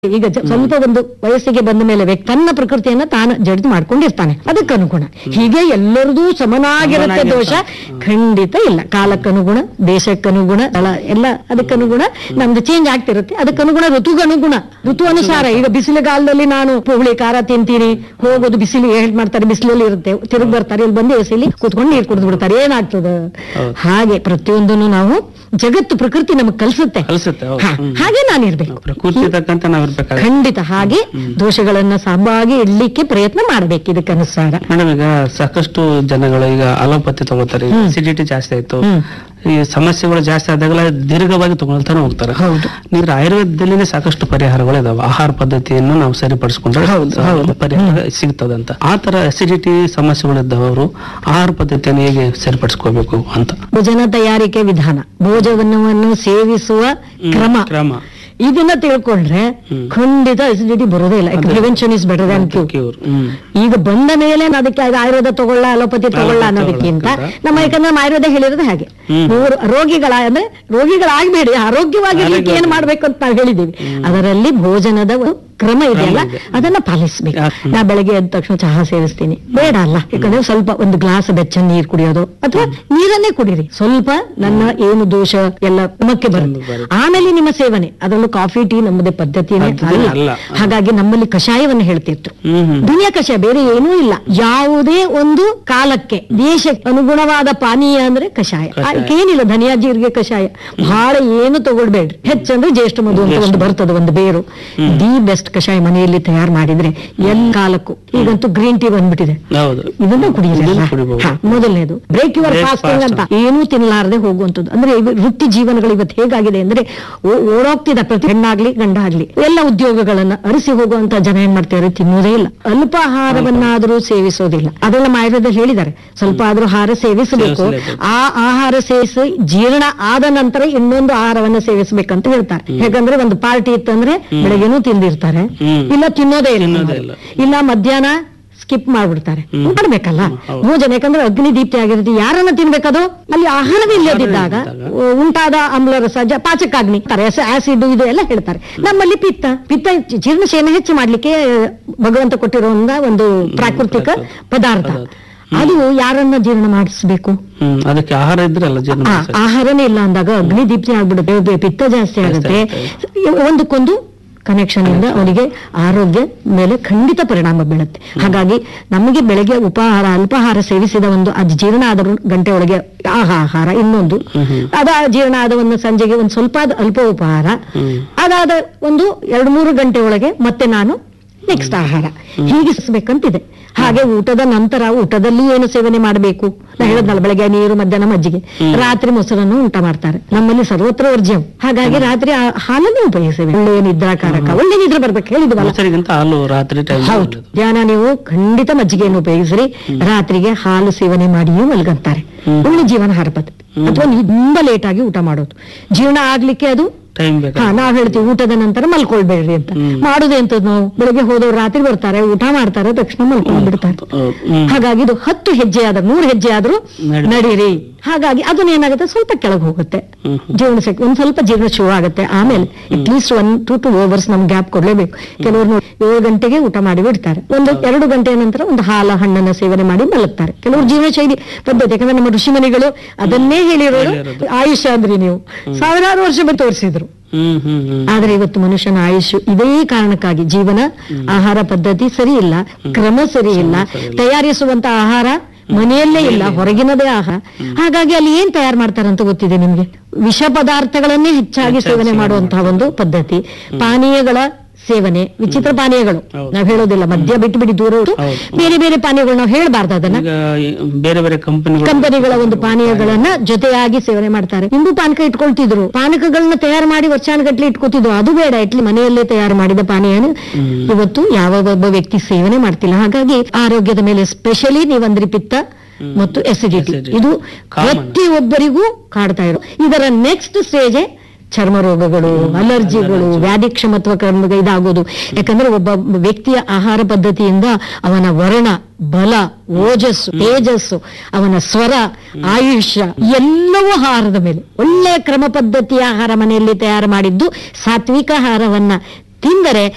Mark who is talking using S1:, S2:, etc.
S1: ಈಗ ಜ- ಸ್ವಲ್ಪ ಒಂದು ವಯಸ್ಸಿಗೆ ಬಂದ ಮೇಲೆ ವ್ಯಕ್ತಿ ತನ್ನ ಪ್ರಕೃತಿಯನ್ನ ತಾನು ಜಡ್ದು ಮಾಡ್ಕೊಂಡಿರ್ತಾನೆ ಅದಕ್ಕನುಗುಣ ಹೀಗೆ ಎಲ್ಲರದೂ ಸಮನಾಗಿರುತ್ತೆ ದೋಷ ಖಂಡಿತ ಇಲ್ಲ ಕಾಲಕ್ಕನುಗುಣ ದೇಶಕ್ಕನುಗುಣ ಸ್ಥಳ ಎಲ್ಲ ಅದಕ್ಕನುಗುಣ ನಮ್ದು ಚೇಂಜ್ ಆಗ್ತಿರುತ್ತೆ ಅದಕ್ಕನುಗುಣ ಋತುಗನುಗುಣ ಋತು ಅನುಸಾರ ಈಗ ಬಿಸಿಲುಗಾಲದಲ್ಲಿ ನಾನು ಹುಳಿ ಖಾರ ತಿಂತೀನಿ ಹೋಗೋದು ಬಿಸಿಲು ಹೇಳ್ ಮಾಡ್ತಾರೆ ಬಿಸಿಲಲ್ಲಿ ಇರುತ್ತೆ ತಿರುಗಿ ಬರ್ತಾರೆ ಇಲ್ಲಿ ಬಂದು ಎಸಿಲಿ ಕೂತ್ಕೊಂಡು ನೀರು ಕುಡಿದು ಬಿಡ್ತಾರೆ ಏನಾಗ್ತದೆ
S2: ಹೌದು.
S1: ಹಾಗೆ ಪ್ರತಿಯೊಂದನ್ನು ನಾವು ಜಗತ್ತು ಪ್ರಕೃತಿ ನಮಗೆ ಕಲಿಸುತ್ತೆ
S2: ಕಲಿಸುತ್ತೆ ಹೌದು.
S1: ಹಾ,
S2: ಹ್ಮ್.
S1: ಹಾಗೆ ನಾನಿರ್ಬೇಕು
S2: ಪ್ರಕೃತಿ ತಕ್ಕಂತೆ ನಾವಿರ್ಬೇಕಾಗುತ್ತೆ
S1: ಖಂಡಿತ ಹಾಗೆ ದೋಷಗಳನ್ನ ಸಬಾಗಿ ಇಡ್ಲಿಕ್ಕೆ ಪ್ರಯತ್ನ ಮಾಡ್ಬೇಕು ಇದಕ್ಕನುಸಾರ
S2: ಮೇಡಮ್ ಈಗ ಸಾಕಷ್ಟು ಜನಗಳು ಈಗ ಅಲೋಪತಿ ತಗೋತಾರೆ ಅಸಿಡಿಟಿ ಜಾಸ್ತಿ ಆಯ್ತು
S1: ಹ್ಮ್.
S2: ಈ ಸಮಸ್ಯೆಗಳು ಜಾಸ್ತಿ ಆದಾಗಲ ದೀರ್ಘವಾಗಿ ತಗೊಳ್ತಾನೆ ಹೋಗ್ತಾರೆ
S1: ಹೌದು.
S2: ನೀರು ಆಯುರ್ವೇದದಲ್ಲಿನೇ ಸಾಕಷ್ಟು ಪರಿಹಾರಗಳು ಇದಾವೆ ಆಹಾರ ಪದ್ಧತಿಯನ್ನು ನಾವು ಸರಿಪಡಿಸ್ಕೊಂಡ್ರೆ
S1: ಹೌದು, ಹೌದು.
S2: ಪರಿಹಾರ ಸಿಗ್ತದಂತ ಆ ತರ ಅಸಿಡಿಟಿ ಸಮಸ್ಯೆಗಳಿದ್ದವರು ಆಹಾರ ಪದ್ಧತಿಯನ್ನು ಹೇಗೆ ಸರಿಪಡಿಸ್ಕೋಬೇಕು ಅಂತ
S1: ಭೋಜನ ತಯಾರಿಕೆ ವಿಧಾನ ಭೋಜನವನ್ನು ಸೇವಿಸುವ ಕ್ರಮ
S2: ಕ್ರಮ
S1: ಇದನ್ನ ತಿಳ್ಕೊಂಡ್ರೆ
S2: ಹ್ಮ್.
S1: ಖಂಡಿತ ಅಸಿಡಿಟಿ ಬರೋದೇ ಇಲ್ಲ ಪ್ರಿವೆನ್ಷನ್ ಇಸ್ ಬೆಟರ್ ದನ್ ಕ್ಯೂ
S2: ಕ್ಯೂರ್ ಹ್ಮ್
S1: ಈಗ ಬಂದ ಮೇಲೆ ನಾನು ಅದಕ್ಕೆ ಅದು ಆಯುರ್ವೇದ ತಗೊಳ್ಳ ಅಲೋಪತಿ ತಗೊಳ್ಳ ಅನ್ನೋದಕ್ಕಿಂತ
S2: ತಗೊಳ್ಳೋದಕ್ಕಿಂತ,
S1: ನಮ್ಮ ಯಾಕಂದ್ರೆ ನಮ್ಮ ಆಯುರ್ವೇದ ಹೇಳಿರೋದು ಹಾಗೆ
S2: ಹ್ಮ್.
S1: ಮೂರು ರೋಗಿಗಳ ಅಂದ್ರೆ ರೋಗಿಗಳಾಗಬೇಡಿ ಆರೋಗ್ಯವಾಗಿರ್ಲಿಕ್ಕೆ ಏನ್ ಮಾಡ್ಬೇಕು ಅಂತ ನಾವು ಹೇಳಿದೀವಿ ಅದರಲ್ಲಿ ಭೋಜನದ ಒಂದು ಕ್ರಮ ಇದೆಯಲ್ಲ
S2: ಇದೆ.
S1: ಅದನ್ನ ಪಾಲಿಸ್ಬೇಕು
S2: ಯಾಕೆ?
S1: ನಾ ಬೆಳಗ್ಗೆ ಎದ್ದ ತಕ್ಷಣ ಚಹಾ ಸೇವಿಸ್ತೀನಿ ಬೇಡ ಅಲ್ಲ ಯಾಕಂದ್ರೆ ಸ್ವಲ್ಪ ಒಂದು ಗ್ಲಾಸ್ ಬೆಚ್ಚ ನೀರ್ ಕುಡಿಯೋದು ಅಥವಾ ನೀರನ್ನೇ ಕುಡೀರಿ ಸ್ವಲ್ಪ ನನ್ನ ಏನು ದೋಷ ಎಲ್ಲ ಕ್ರಮಕ್ಕೆ ಬರುತ್ತೆ
S2: ಬರುತ್ತೆ.
S1: ಆಮೇಲೆ ನಿಮ್ಮ ಸೇವನೆ ಅದರಲ್ಲೂ ಕಾಫಿ ಟೀ ನಮ್ಮದೇ ಪದ್ಧತಿನೇ
S2: ಪದ್ಧತಿನೇ
S1: ಅಲ್ಲ
S2: ಅಲ್ಲ.
S1: ಹಾಗಾಗಿ ನಮ್ಮಲ್ಲಿ ಕಷಾಯವನ್ನು ಹೇಳ್ತಿದ್ರು
S2: ಹ್ಮ್ ಹ್ಮ್
S1: ದುನಿಯಾ ಕಷಾಯ ಬೇರೆ ಏನೂ ಇಲ್ಲ ಯಾವುದೇ ಒಂದು ಕಾಲಕ್ಕೆ ದೇಶಕ್ಕೆ ಅನುಗುಣವಾದ ಪಾನೀಯ ಅಂದ್ರೆ ಕಷಾಯ
S2: ಕಷಾಯ.
S1: ಏನಿಲ್ಲ ಧನಿಯಾ ಜೀರಿಗೆ ಕಷಾಯ ಬಹಳ ಏನು ತಗೊಳ್ಬೇಡ್ರಿ ಹೆಚ್ಚಂದ್ರೆ ಜ್ಯೇಷ್ಠ ಮಧು ಅಂತ ಒಂದು ಬರ್ತದೆ ಒಂದು ಬೇರು ದಿ ಬೆಸ್ಟ್ ಕಷಾಯ ಮನೆಯಲ್ಲಿ ತಯಾರು ಮಾಡಿದ್ರೆ ಎಲ್ಲ ಕಾಲಕ್ಕೂ ಈಗಂತೂ ಗ್ರೀನ್ ಟೀ ಬಂದ್ಬಿಟ್ಟಿದೆ
S2: ಹೌದು
S1: ಇದನ್ನ ಕುಡಿಯಿರಲ್ಲ
S2: ಇದನ್ನ ಕುಡಿಬಹುದು.
S1: ಹಾ, ಮೊದಲನೇದು break your
S2: Break
S1: fasting
S2: fast.
S1: ಅಂತ ಏನೂ ತಿನ್ನಲಾರದೆ ಹೋಗುವಂಥದ್ದು ಅಂದ್ರೆ ಇವ- ವೃತ್ತಿ ಜೀವನಗಳು ಇವತ್ತು ಹೇಗಾಗಿದೆ ಅಂದ್ರೆ ಓ- ಓಡೋಗ್ತಿದೆ ಪ್ರತಿ ಹೆಣ್ಣಾಗ್ಲಿ ಗಂಡ ಆಗ್ಲಿ ಎಲ್ಲ ಉದ್ಯೋಗಗಳನ್ನ ಅರಿಸಿ ಹೋಗುವಂತ ಜನ ಏನ್ ಮಾಡ್ತಾರೆ ತಿನ್ನುವುದೇ ಇಲ್ಲ ಅಲ್ಪ ಆಹಾರವನ್ನಾದರೂ ಸೇವಿಸೋದಿಲ್ಲ ಅದೆಲ್ಲ ಆಯುರ್ವೇದ ಹೇಳಿದ್ದಾರೆ ಸ್ವಲ್ಪ ಆದ್ರೂ ಆಹಾರ ಸೇವಿಸಬೇಕು
S2: ಸೇವಿಸಲೇಬೇಕು.
S1: ಆ ಆಹಾರ ಸೇವಿಸಿ ಜೀರ್ಣ ಆದ ನಂತರ ಇನ್ನೊಂದು ಆಹಾರವನ್ನ ಸೇವಿಸಬೇಕಂತ ಹೇಳ್ತಾರೆ ಯಾಕಂದ್ರೆ ಒಂದು ಪಾರ್ಟಿ ಇತ್ತಂದ್ರೆ ಬೆಳಗ್ಗೆನೂ ತಿಂದಿರ್ತಾರೆ
S2: ಹ್ಮ್.
S1: ಇಲ್ಲ ತಿನ್ನೋದೇ ಇಲ್ಲ
S2: ತಿನ್ನೋದೇ ಇಲ್ಲ.
S1: ಇಲ್ಲ ಮಧ್ಯಾಹ್ನ ಸ್ಕಿಪ್ ಮಾಡ್ಬಿಡ್ತಾರೆ
S2: ಹ್ಮ್.
S1: ಮಾಡ್ಬೇಕಲ್ಲ
S2: ಹೌದು.
S1: ಭೋಜನ ಯಾಕಂದ್ರೆ ಅಗ್ನಿ ದೀಪ್ತಿ ಆಗಿರುತ್ತೆ ಯಾರನ್ನ ತಿನ್ಬೇಕದು ಅಲ್ಲಿ ಆಹಾರವೇ ಇಲ್ಲದಿದ್ದಾಗ
S2: ಇಲ್ಲದಿದ್ದಾಗ.
S1: ಉ- ಉಂಟಾದ ಆಮ್ಲರಸ ಜ- ಪಾಚಕಾಗ್ನಿ ಆಸಿಡ್ ಇದು ಎಲ್ಲ ಹೇಳ್ತಾರೆ ನಮ್ಮಲ್ಲಿ ಪಿತ್ತ ಪಿತ್ತ ಜ- ಜೀರ್ಣಶಯನ ಹೆಚ್ಚು ಮಾಡ್ಲಿಕ್ಕೆ ಭಗವಂತ ಕೊಟ್ಟಿರೋ ಒಂದು ಪ್ರಾಕೃತಿಕ ಪದಾರ್ಥ
S2: ಪದಾರ್ಥ.
S1: ಅದು ಯಾರನ್ನ ಜೀರ್ಣ ಮಾಡಿಸ್ಬೇಕು
S2: ಹ್ಮ್ ಅದಕ್ಕೆ ಆಹಾರ ಇದ್ರೆ ಅಲ್ಲ ಜೀರ್ಣ
S1: ಆ,
S2: ಮಾಡ್ಸಕ್ಕೆ.
S1: ಆಹಾರನೇ ಇಲ್ಲ ಅಂದಾಗ ಅಗ್ನಿ ದೀಪ್ತಿ ಆಗ್ಬಿಡುತ್ತೆ ಬೆ- ಪಿತ್ತ ಜಾಸ್ತಿ ಆಗುತ್ತೆ ಒಂದಕ್ಕೊಂದು ಕನೆಕ್ಷನ್ ಇಂದ ಅವನಿಗೆ ಆರೋಗ್ಯ ಮೇಲೆ ಖಂಡಿತ ಪರಿಣಾಮ ಬೀಳುತ್ತೆ ಹಾಗಾಗಿ ನಮಗೆ ಬೆಳಗ್ಗೆ ಉಪಹಾರ ಅಲ್ಪಾಹಾರ ಸೇವಿಸಿದ ಒಂದು ಅದು ಜೀರ್ಣ ಆದ ಗಂಟೆ ಒಳಗೆ ಆಹಾ ಆಹಾರ ಇನ್ನೊಂದು
S2: ಹ್ಮ್ ಹ್ಮ್.
S1: ಅದ ಜೀರ್ಣ ಆದ ಒಂದು ಸಂಜೆಗೆ ಒಂದು ಸ್ವಲ್ಪ ಆದ ಅಲ್ಪ ಉಪಹಾರ
S2: ಹ್ಮ್.
S1: ಅದಾದ ಒಂದು ಎರಡು ಮೂರು ಗಂಟೆ ಒಳಗೆ ಮತ್ತೆ ನಾನು ನೆಕ್ಸ್ಟ್ ಆಹಾರ ಹೀಗಿಸ್ಬೇಕಂತಿದೆ ಹಾಗೆ ಊಟದ ನಂತರ ಊಟದಲ್ಲಿ ಏನು ಸೇವನೆ ಮಾಡಬೇಕು ನಾ ಹೇಳದ್ನಲ್ಲ ಬೆಳಗ್ಗೆ ನೀರು ಮಧ್ಯಾಹ್ನ ಮಜ್ಜಿಗೆ ರಾತ್ರಿ ಮೊಸರನ್ನು ಊಟ ಮಾಡ್ತಾರೆ ನಮ್ಮಲ್ಲಿ ಸರ್ವತ್ರ ವರ್ಜ್ಯಂ ಹಾಗಾಗಿ ರಾತ್ರಿ ಆ ಹಾಲನ್ನೇ ಉಪಯೋಗಿಸಬೇಕು ಒಳ್ಳೆಯ ನಿದ್ರಾಕಾರಕ ಒಳ್ಳೆ ನಿದ್ರೆ ಬರ್ಬೇಕು ಹೇಳಿದ್ವಲ್ಲ
S2: ಮೊಸರಿಗಿಂತ ಹಾಲು ರಾತ್ರಿ ಟೈಮ್
S1: ಹೌದು ಧ್ಯಾನ ನೀವು ಖಂಡಿತ ಮಜ್ಜಿಗೆಯನ್ನು ಉಪಯೋಗಿಸ್ರಿ ರಾತ್ರಿಗೆ ಹಾಲು ಸೇವನೆ ಮಾಡಿಯೂ ಮಲ್ಗಂತಾರೆ
S2: ಹ್ಮ್.
S1: ಒಳ್ಳೆ ಜೀವನಾಹಾರ ಪದ್ಧತಿ ಅಥವಾ ನೀವು ತುಂಬಾ ಲೇಟ್ ಆಗಿ ಊಟ ಮಾಡೋದು ಜೀರ್ಣ ಆಗ್ಲಿಕ್ಕೆ ಅದು
S2: ಟೈಮ್
S1: ಹಾ
S2: ಬೇಕಾ
S1: ನಾವ್ ಹೇಳ್ತೀವಿ ಊಟದ ನಂತರ ಮಲ್ಕೊಳ್ಬೇಡ್ರಿ ಅಂತ
S2: ಹ್ಮ್.
S1: ಮಾಡುದೇ ಅಂತ ನಾವು ಬೆಳಗ್ಗೆ ಹೋದವ್ರು ರಾತ್ರಿ ಬರ್ತಾರೆ ಊಟ ಮಾಡ್ತಾರೆ ತಕ್ಷಣ ಮಲ್ಕೊಂಡ್ ಬಿಡ್ತಾರೆ
S2: ಹೌದು. ಹ್ಮ್.
S1: ಹಾಗಾಗಿ ಇದು ಹತ್ತು ಹೆಜ್ಜೆ ಆದ್ರೆ ನೂರು ಹೆಜ್ಜೆ ಆದ್ರೂ
S2: ನಡಿ.
S1: ನಡೀರಿ ಹಾಗಾಗಿ ಅದನ್ನ ಏನಾಗುತ್ತೆ ಸ್ವಲ್ಪ ಕೆಳಗೆ ಹೋಗುತ್ತೆ
S2: ಹ್ಮ್ ಹ್ಮ್.
S1: ಜೀರ್ಣ ಶಕ್ತಿ ಒಂದ್ ಸ್ವಲ್ಪ ಜೀರ್ಣ ಶುರು ಆಗುತ್ತೆ ಆಮೇಲೆ at least one to two hours ನಮ್ ಗ್ಯಾಪ್ ಕೊಡ್ಲೇಬೇಕು ಕೆಲವರು ನೋಡಿ ಏಳು ಗಂಟೆಗೆ ಊಟ ಮಾಡಿ ಬಿಡ್ತಾರೆ ಒಂದು ಎರಡು ಗಂಟೆಯ ನಂತರ ಒಂದು ಹಾಲ ಹಣ್ಣನ್ನ ಸೇವನೆ ಮಾಡಿ ಮಲಗ್ತಾರೆ ಕೆಲವರು ಜೀವನ ಶೈಲಿ ಪದ್ಧತಿ ಯಾಕಂದ್ರೆ ನಮ್ಮ ಋಷಿಮನಿಗಳು ಅದನ್ನೇ ಹೇಳಿರೋರು
S2: ಹೇಳಿರೋದು.
S1: ಆಯುಷ ಅಂದ್ರಿ ನೀವು ಸಾವಿರಾರು ವರ್ಷ ಬಂದು ತೋರಿಸಿದ್ರು
S2: ಹ್ಮ್ ಹ್ಮ್ ಹ್ಮ್
S1: ಆದ್ರೆ ಇವತ್ತು ಮನುಷ್ಯನ ಆಯುಷ್ ಇದೇ ಕಾರಣಕ್ಕಾಗಿ ಜೀವನ ಆಹಾರ ಪದ್ಧತಿ ಸರಿ ಇಲ್ಲ ಕ್ರಮ ಸರಿ ಇಲ್ಲ ತಯಾರಿಸುವಂತ ಆಹಾರ ಮನೆಯಲ್ಲೇ ಇಲ್ಲ ಹೊರಗಿನದೇ ಆಹಾರ ಹಾಗಾಗಿ ಅಲ್ಲಿ ಏನ್ ತಯಾರು ಮಾಡ್ತಾರಂತ ಗೊತ್ತಿದೆ ನಿಮ್ಗೆ ವಿಷ ಪದಾರ್ಥಗಳನ್ನೇ ಹೆಚ್ಚಾಗಿ
S2: ಹೆಚ್ಚಾಗಿ
S1: ಸೇವನೆ
S2: ಸೇವನೆ
S1: ಮಾಡುವಂತಹ ಒಂದು ಪದ್ಧತಿ ಪಾನೀಯಗಳ ಸೇವನೆ ವಿಚಿತ್ರ ಪಾನೀಯಗಳು
S2: ಹೌದು.
S1: ನಾವ್ ಹೇಳೋದಿಲ್ಲ ಮದ್ಯ ಬಿಟ್ಟು ಬಿಡಿ ದೂರ ಇಟ್ಟು
S2: ಹೌದು.
S1: ಬೇರೆ ಬೇರೆ ಪಾನೀಯಗಳು ನಾವು ಹೇಳ್ಬಾರ್ದು ಅದನ್ನ
S2: ಈಗ ಈ ಬೇರೆ ಬೇರೆ ಕಂಪನಿಗಳು
S1: ಕಂಪನಿಗಳ ಒಂದು ಪಾನೀಯಗಳನ್ನ ಜೊತೆಯಾಗಿ ಸೇವನೆ ಮಾಡ್ತಾರೆ ನಿಂಬು ಪಾನಕ ಇಟ್ಕೊಳ್ತಿದ್ರು ಪಾನಕಗಳನ್ನ ತಯಾರು ಮಾಡಿ ವರ್ಷಾನುಗಟ್ಲೆ ಇಟ್ಕೋತಿದ್ರು ಅದು ಬೇಡ ಇಟ್ಲಿ ಮನೆಯಲ್ಲೇ ತಯಾರು ಮಾಡಿದ ಪಾನೀಯನ ಇವತ್ತು ಯಾವ ಒಬ್ಬ ವ್ಯಕ್ತಿ ಸೇವನೆ ಮಾಡ್ತಿಲ್ಲ ಹಾಗಾಗಿ ಆರೋಗ್ಯದ ಮೇಲೆ ಸ್ಪೆಷಲಿ ನೀವಂದ್ರಿ ಪಿತ್ತ ಮತ್ತು ಎಸಿಡಿಟಿ
S2: Acidity.
S1: ಇದು
S2: Common.
S1: ಪ್ರತಿಯೊಬ್ಬರಿಗೂ ಕಾಡ್ತಾ ಇರೋ ಇದರ ನೆಕ್ಸ್ಟ್ ಸ್ಟೇಜ್ ಚರ್ಮ ರೋಗಗಳು ಅಲರ್ಜಿಗಳು ವ್ಯಾಧಿ ಕ್ಷಮತ್ವ ಕರ್ಮ ಇದಾಗೋದು ಯಾಕಂದ್ರೆ ಒಬ್ಬ ವ್ಯಕ್ತಿಯ ಆಹಾರ ಪದ್ಧತಿಯಿಂದ ಅವನ ವರ್ಣ ಬಲ ಓಜಸ್ಸು ತೇಜಸ್ಸು ಅವನ ಸ್ವರ ಆಯುಷ್ಯ ಎಲ್ಲವೂ ಆಹಾರದ ಮೇಲೆ ಒಳ್ಳೆಯ ಕ್ರಮ ಪದ್ಧತಿಯ ಆಹಾರ ಮನೆಯಲ್ಲಿ ತಯಾರು ಮಾಡಿದ್ದು ಸಾತ್ವಿಕ ಆಹಾರವನ್ನ ತಿಂದರೆ